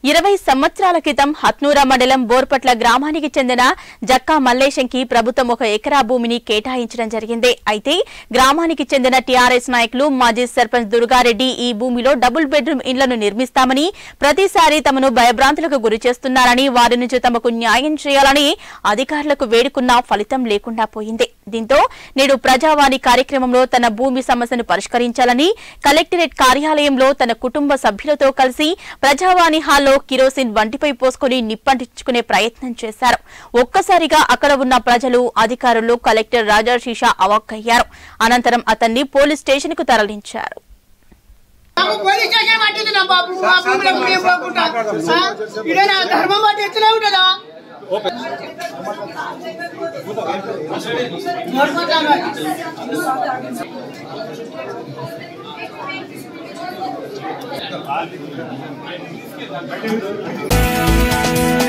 ఇరవై సంవత్సరాల క్రితం హత్నూరా మండలం బోర్పట్ల గ్రామానికి చెందిన జక్కా మల్లేశంకి ప్రభుత్వం ఒక ఎకరా భూమిని కేటాయించడం జరిగింది అయితే గ్రామానికి చెందిన టీఆర్ఎస్ నాయకులు మాజీ సర్పంచ్ దుర్గారెడ్డి ఈ భూమిలో డబుల్ బెడ్రూమ్ ఇండ్లను నిర్మిస్తామని ప్రతిసారి తమను భయభ్రాంతులకు గురి చేస్తున్నారని వారి నుంచి తమకు న్యాయం చేయాలని అధికారులకు వేడుకున్నా ఫలితం లేకుండా పోయింది దీంతో నేడు ప్రజావాణి కార్యక్రమంలో తన భూమి సమస్యను పరిష్కరించాలని కలెక్టరేట్ కార్యాలయంలో తన కుటుంబ సభ్యులతో కలిసి ప్రజావాణి హాల్లో కిరోసిన్ వంటిపై పోసుకుని నిప్పంటించుకునే ప్రయత్నం చేశారు ఒక్కసారిగా అక్కడ ఉన్న ప్రజలు అధికారులు కలెక్టర్ రాజర్షిషా అవాక్కయ్యారు అనంతరం అతన్ని పోలీస్ స్టేషన్ కు తరలించారు నాకు పోలీస్ స్టేషన్ పట్టింది నా బాబు మా భూములకు మేము పోకుండా ఆ? ఇదే నా ధర్మం బట్టి ఎట్లనే ఉంటుందా Thank